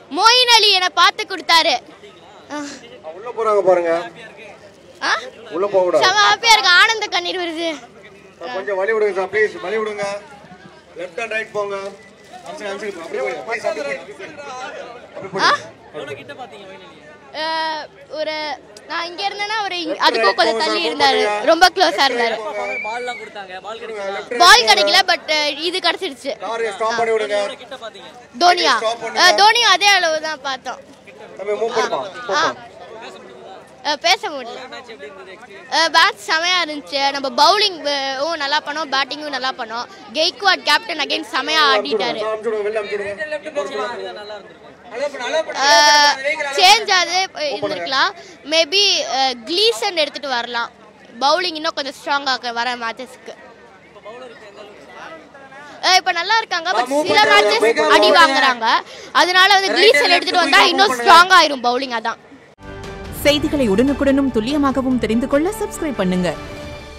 மோயின் அலி என்னை பார்த்து கொடுத்தாரு அஹ், ஆ, உள்ள போறாங்க பாருங்க ஆ? உள்ள போக கூடாது செம ஹாப்பியா இருக்கு ஆனந்த கண்ணீர் வருது சார், கொஞ்சம் வழி விடுங்க சார் ப்ளீஸ் வழி விடுங்க லெஃப்ட் அண்ட் ரைட் போங்க அம்சம் அம்சம் அப்படியே போய் ப்ளீஸ் அப்படியே போய் அப்படி போய் அஹ், ஒரு நான் இங்க இருந்தேன்னா ஒரு இங்க- அதுக்கும் கொஞ்சம் தள்ளி இருந்தாரு ரொம்ப க்ளோஸா இருந்தாரு பால்லாம் கொடுத்தாங்க பால் கிடைச்சா பால் கிடைக்கல பட் இது கிடைச்சிருச்சு காரை ஸ்டாப் பண்ணி விடுங்க கிட்ட பாத்தீங்க தோனியா அஹ், தோனியும் அதே அளவு தான் பார்த்தோம் தம்பி மூவ் பண்ணுப்பா ஆ அஹ், பேச முடியல பேட் செமையா இருந்துச்சு நம்ம பவுலிங் நல்லா பண்ணோம் பேட்டிங்கும் நல்லா பண்ணோம் கெய்க்வாட் கேப்டன் அகைன் செமையா ஆடிட்டாரு அமுச்சு விடுங்க வெளில அமுச்சு விடுங்க சேஞ்ச் ஆகுது இருந்திருக்கலாம் மேபி க்ளீசன் எடுத்துட்டு வரலாம் பவுலிங் இன்னும் கொஞ்சம் ஸ்ட்ராங்காக வர மேட்சஸ்க்கு இப்போ நல்லா இருக்காங்க பட் சில மேட்சஸ் அடி வாங்குறாங்க அதனால வந்து க்ளீசன் எடுத்துட்டு வந்தா இன்னும் ஸ்ட்ராங் ஆயிரும் பவுலிங் அதான் செய்திகளை உடனுக்குடனும் துல்லியமாகவும் தெரிந்து கொள்ள சப்ஸ்கிரைப் பண்ணுங்க